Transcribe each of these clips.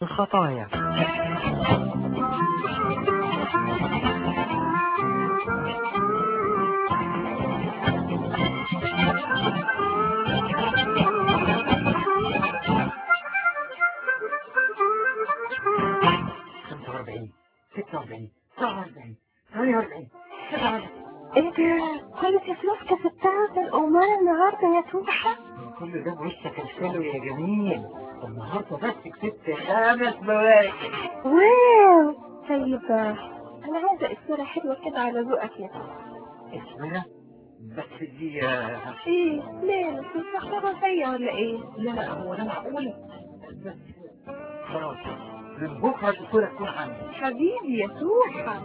الخطايا خمسة وأربعين ستة وأربعين سبعة وأربعين ثمانية وأربعين تسعة وأربعين ايه ده كل في فلوس كسبتها الأمور النهاردة يا توحة كل ده بوشك الحلو يا جميل النهارده بس كسبت خمس بواقي واو طيب أنا عايزة إسورة حلوة كده على ذوقك يا توحة اسمها بس دي آه، ايه ليه مش مستحضرة فيا ولا ايه لا لا هو ده معقولة بس خلاص من بكرة الصورة تكون عندي حبيبي يا توحة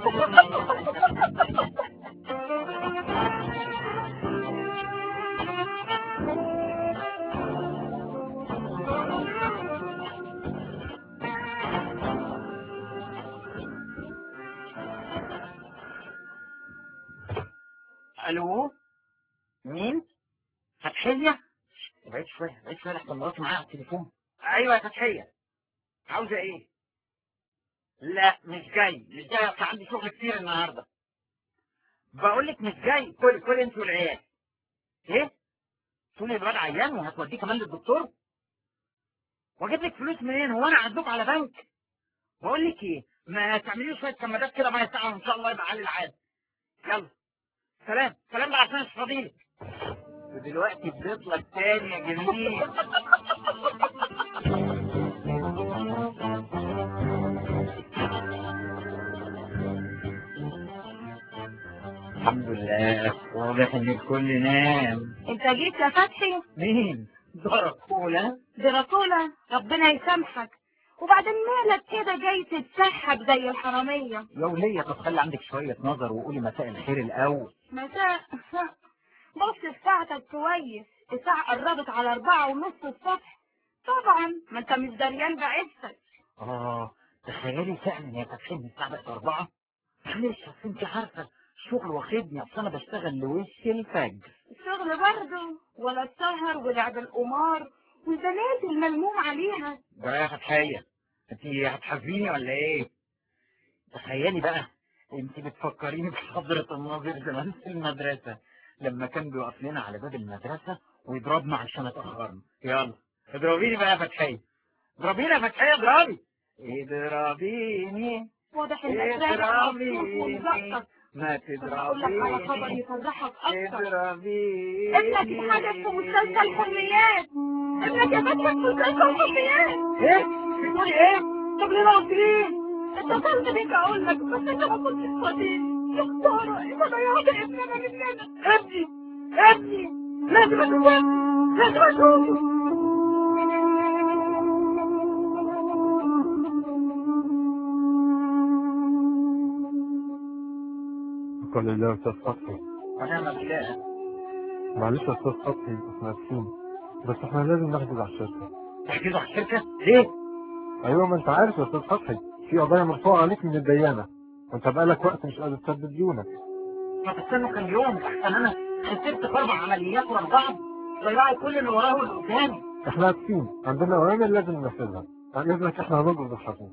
الو مين فتحية بعيد شوية بعيد شوية لحظة مراتي معايا على التليفون ايوه يا فتحية عاوزة ايه لا مش جاي مش جاي اصل عندي شغل كتير النهاردة بقول لك مش جاي كل كل انت والعيال ايه تقول لي الواد عيان وهتوديه كمان للدكتور واجيب لك فلوس منين هو انا عندك على بنك بقول لك ايه ما تعملي لي شويه كمادات كده ميه ساعه وان شاء الله يبقى علي العاد يلا سلام سلام بقى عشان مش فاضيلك ودلوقتي بيطلع تاني يا جميل الحمد لله واضح ان الكل نام انت جيت يا فتحي مين دركولا دراكولا ربنا يسامحك وبعدين مالك كده جاي تتسحب زي الحرامية يا ولية طب خلي عندك شوية نظر وقولي مساء الخير الأول مساء بص في ساعتك كويس الساعة قربت على أربعة ونص الصبح طبعا ما انت مش دريان بعزتك آه تخيلي فعلا يا فتحين الساعة بقت أربعة معلش أصل أنت عارفة الشغل واخدني أصل أنا بشتغل لوش الفجر الشغل برضه ولا السهر ولعب القمار والبنات الملموم عليها ده يا فتحية أنت هتحاسبيني ولا إيه؟ تخيلي بقى أنت بتفكريني بحضرة الناظر زمان في المدرسة لما كان بيقف لنا على باب المدرسة ويضربنا عشان اتأخرنا يلا اضربيني بقى يا فتحية اضربيني يا فتحية اضربي اضربيني واضح انك راجع مبسوط اضربيني ومزقط ما طب اقول لك على خبر تضربيني يفرحك اكتر اضربيني ابنك اتحدث في مستشفى الحريات ابنك يا فتحي في مستشفى الحريات ايه؟ بتقولي ايه؟ طب ليه ما قلتليش؟ اتصلت بيك اقول لك بس انت ما كنتش صديق يا خساره انت ضيعت ابننا مننا ابني ابني لازم اشوفه لازم اشوفه قال الله أستاذ فتحي ونعم بالله معلش يا أستاذ فتحي احنا اسفين بس احنا لازم نحجز على الشركة تحجزوا على الشركة؟ ليه؟ أيوة ما أنت عارف يا أستاذ فتحي في قضايا مرفوعة عليك من الديانة وأنت بقالك وقت مش قادر تسدد ديونك ما تستنوا كام يوم احسن انا خسرت في اربع عمليات ورا بعض ضيعوا كل اللي وراه واللي قدامي احنا اسفين عندنا أوامر لازم ننفذها عن إذنك احنا هنجرد الحكم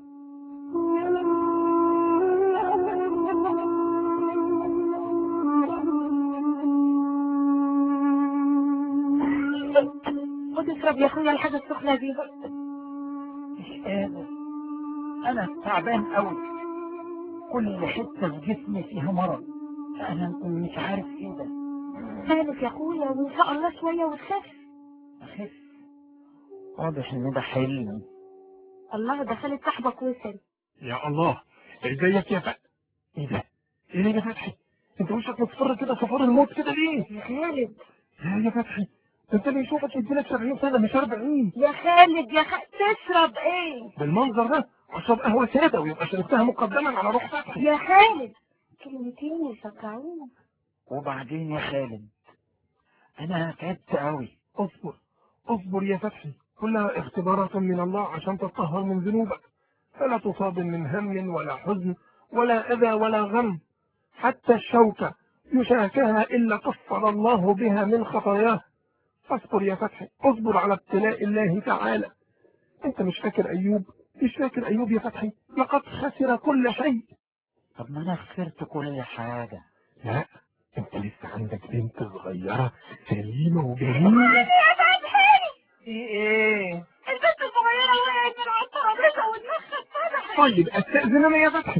خد اشرب يا اخويا الحاجه السخنه دي مش قادر انا تعبان قوي كل حته في جسمي فيها مرض انا مش عارف ايه ده مالك يا اخويا وان شاء الله شويه وتخف اخف واضح ان ده حلم الله ده خالد صاحبك وصل يا الله ازيك يا فتحي ايه ده؟ ايه يا فتحي؟ انت وشك مصفر كده صفار الموت كده ليه؟ يا خالد لا يا فتحي انت اللي يشوفك يديلك 70 سنة مش 40 يا خالد يا خالد تشرب ايه بالمنظر ده اشرب قهوة سادة ويبقى شربتها مقدما على روح فتحي يا خالد كلمتين يشجعوك وبعدين يا خالد انا تعبت قوي اصبر اصبر يا فتحي كلها اختبارات من الله عشان تطهر من ذنوبك فلا تصاب من هم ولا حزن ولا أذى ولا غم حتى الشوكة يشاكها إلا كفر الله بها من خطاياه فاصبر يا فتحي اصبر على ابتلاء الله تعالى انت مش فاكر أيوب مش فاكر أيوب يا فتحي لقد خسر كل شيء طب ما انا خسرت كل حاجة لا انت لسه عندك بنت صغيرة سليمة وجميلة يا فتحي في ايه البنت الصغيرة وقعت من على الترابيزة ودماغها اتفتحت طيب استأذن انا يا فتحي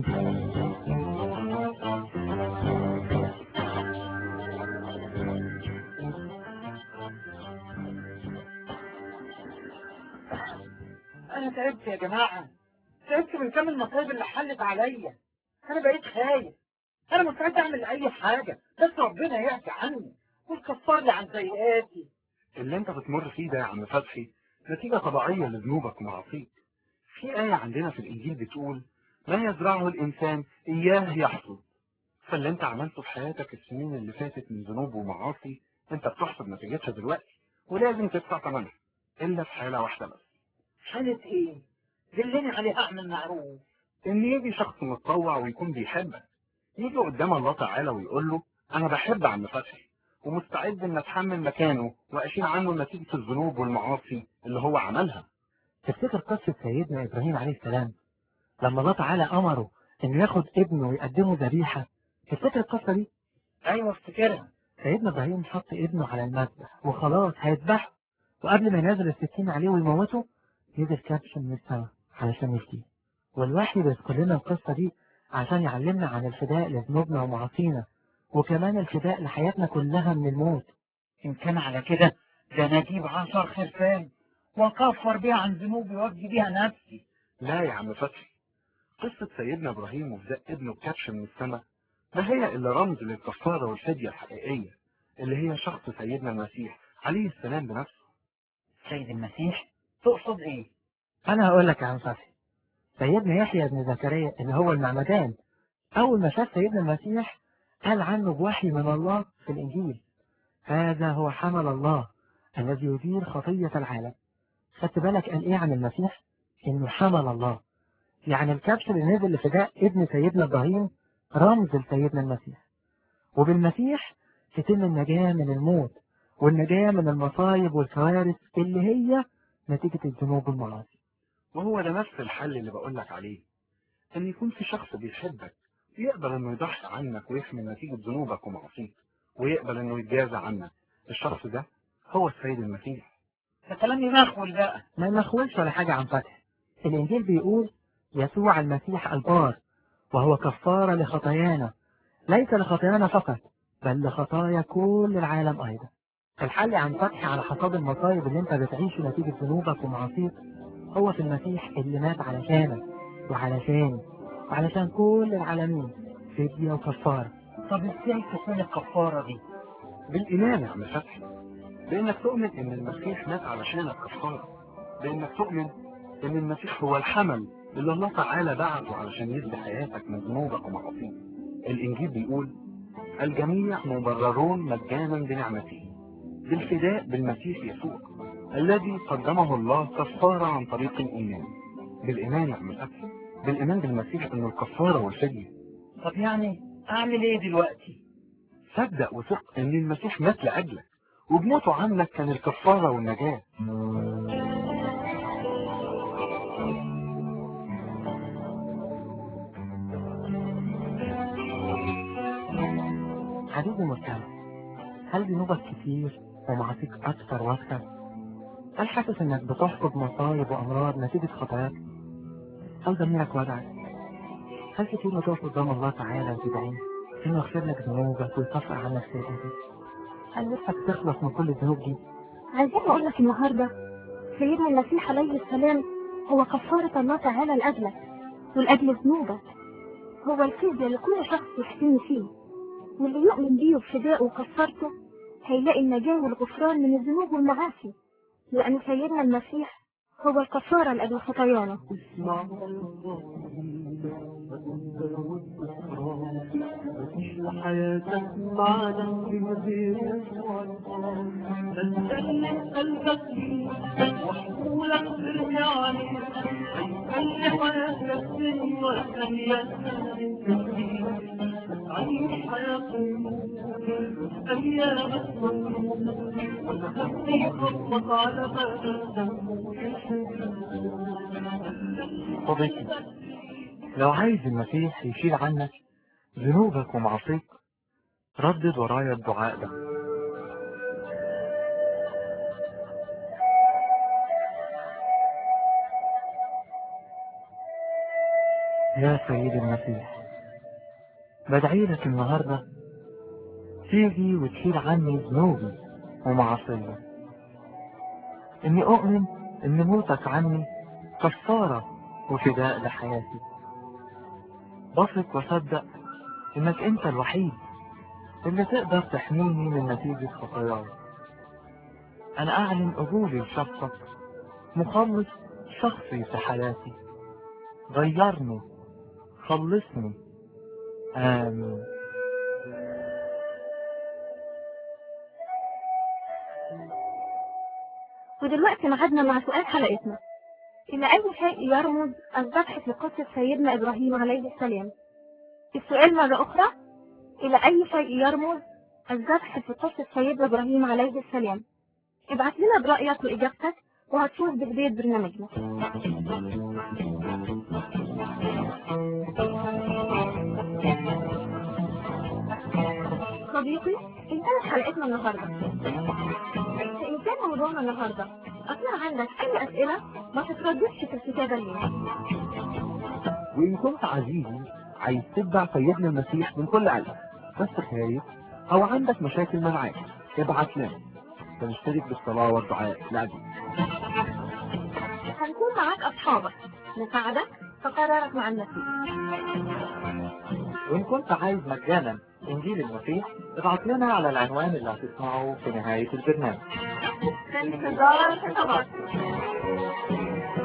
انا تعبت يا جماعة تعبت من كم المصايب اللي حلت عليا انا بقيت خايف انا مستعد اعمل اي حاجة بس ربنا يعفي عني ويكفر لي عن سيئاتي اللي انت بتمر فيه ده يا عم فتحي نتيجة طبيعية لذنوبك ومعاصيك في آية عندنا في الإنجيل بتقول ما يزرعه الإنسان إياه يحصد فاللي انت عملته في حياتك السنين اللي فاتت من ذنوب ومعاصي انت بتحصد نتيجتها دلوقتي ولازم تدفع ثمنها إلا في حالة واحدة بس حالة ايه دلني عليها اعمل معروف إن يجي شخص متطوع ويكون بيحبك يجي قدام الله تعالى ويقول له أنا بحب عم فتحي ومستعد إن أتحمل مكانه وأشيل عنه نتيجة الذنوب والمعاصي اللي هو عملها تفتكر قصة سيدنا إبراهيم عليه السلام لما الله تعالى أمره إنه ياخد ابنه ويقدمه ذبيحة تفتكر القصة دي؟ ايوه افتكرها سيدنا إبراهيم حط ابنه على المذبح وخلاص هيذبحه وقبل ما ينزل السكين عليه ويموته نزل كبش من السماء علشان يفديه والوحي بيذكر لنا القصة دي عشان يعلمنا عن الفداء لذنوبنا ومعاصينا وكمان الفداء لحياتنا كلها من الموت ان كان على كده ده انا اجيب عشر خرفان واكفر بيها عن ذنوبي وافدي بيها نفسي لا يا عم فتحي قصة سيدنا إبراهيم وفداء ابنه بكبش من السماء ما هي إلا رمز للكفارة والفدية الحقيقية اللي هي شخص سيدنا المسيح عليه السلام بنفسه سيد المسيح تقصد ايه أنا هقول لك يا عم فتحي سيدنا يحيى بن زكريا اللي هو المعمدان أول ما شاف سيدنا المسيح قال عنه بوحي من الله في الإنجيل هذا هو حمل الله الذي يدير خطية العالم خدت بالك قال إيه عن المسيح؟ إنه حمل الله يعني الكبش اللي نزل لفداء ابن سيدنا إبراهيم رمز لسيدنا المسيح وبالمسيح تتم النجاة من الموت والنجاة من المصايب والكوارث اللي هي نتيجة الذنوب والمعاصي وهو ده نفس الحل اللي بقول لك عليه ان يكون في شخص بيحبك ويقبل انه يضحي عنك ويحمل نتيجة ذنوبك ومعاصيك ويقبل انه يتجازى عنك الشخص ده هو السيد المسيح ده كلام يمخول بقى ما نخونش ولا حاجة عن فتح الإنجيل بيقول يسوع المسيح البار وهو كفارة لخطايانا ليس لخطايانا فقط بل لخطايا كل العالم أيضا الحل عن فتح على حصاد المصايب اللي انت بتعيشه نتيجة ذنوبك ومعاصيك هو في المسيح اللي مات علشانك وعلشاني وعلشان كل العالمين فدية وكفارة طب ازاي تكون الكفارة دي بالإيمان يا عم فتحي بإنك تؤمن إن المسيح مات علشانك كفارة بإنك تؤمن إن المسيح هو الحمل اللي الله تعالى بعثه علشان يفدي حياتك من ذنوبك ومعاصيك الإنجيل بيقول الجميع مبررون مجانا بنعمته بالفداء بالمسيح يسوع الذي قدمه الله كفارة عن طريق الإيمان بالإيمان يا عم فتحي بالإيمان بالمسيح إنه الكفارة والفدية طب يعني اعمل ايه دلوقتي صدق وثق ان المسيح مات لاجلك وبموته عنك كان الكفاره والنجاه عزيزي المستمع هل ذنوبك كتير ومعاصيك أكثر وأكثر؟ هل حاسس إنك بتحفظ مصايب وأمراض نتيجة خطاياك؟ هل ضميرك وجعك؟ هل كتير ما تقف قدام الله تعالى وتدعيه إنه يغفر لك ذنوبك ويكفر عنك سيئاتك؟ هل نفسك تخلص من كل الذنوب دي؟ عايزين اقول لك النهارده سيدنا المسيح عليه السلام هو كفارة الله تعالى لأجلك ولأجل ذنوبك هو الفدية لكل شخص يحسن فيه واللي يؤمن بيه وبفدائه وكفارته هيلاقي النجاة والغفران من الذنوب والمعاصي لأن سيدنا المسيح هو الكفارة لأجل خطايانا حياتك معنا بمدير بنسلم قلبك لي وحقولك ترجعني بنسلم حياتك نفس وأيام عيش حياتي أيام ونهدي خطك على صديقي لو عايز المسيح يشيل عنك ذنوبك ومعاصيك ردد ورايا الدعاء ده يا سيدي المسيح بدعي لك النهاردة تيجي وتشيل عني ذنوبي ومعاصية إني أؤمن إن موتك عني كفارة وفداء لحياتي بثق وصدق إنك أنت الوحيد اللي تقدر تحميني من نتيجة خطاياي أنا أعلن قبولي لشخصك مخلص شخصي في حياتي غيرني خلصني آمين ودلوقتي ميعادنا مع سؤال حلقتنا إلى أي شيء يرمز الذبح في قصة سيدنا إبراهيم عليه السلام السؤال مرة أخرى إلى أي شيء يرمز الذبح في قصة سيدنا إبراهيم عليه السلام ابعت لنا برأيك وإجابتك وهتشوف ببداية برنامجنا صديقي انتهت حلقتنا النهاردة إن كان موضوعنا النهاردة أثناء عندك أي أسئلة ما تترددش في الكتابة لنا وإن كنت عزيزي عايز تتبع سيدنا المسيح من كل قلبك بس خايف أو عندك مشاكل معاه ابعت لنا فنشترك بالصلاة والدعاء لأجلك هنكون معاك أصحابك نساعدك في قرارك مع المسيح وإن كنت عايز مجانا إنجيل المسيح ابعت لنا على العنوان اللي هتسمعه في نهاية البرنامج في انتظار الخطابات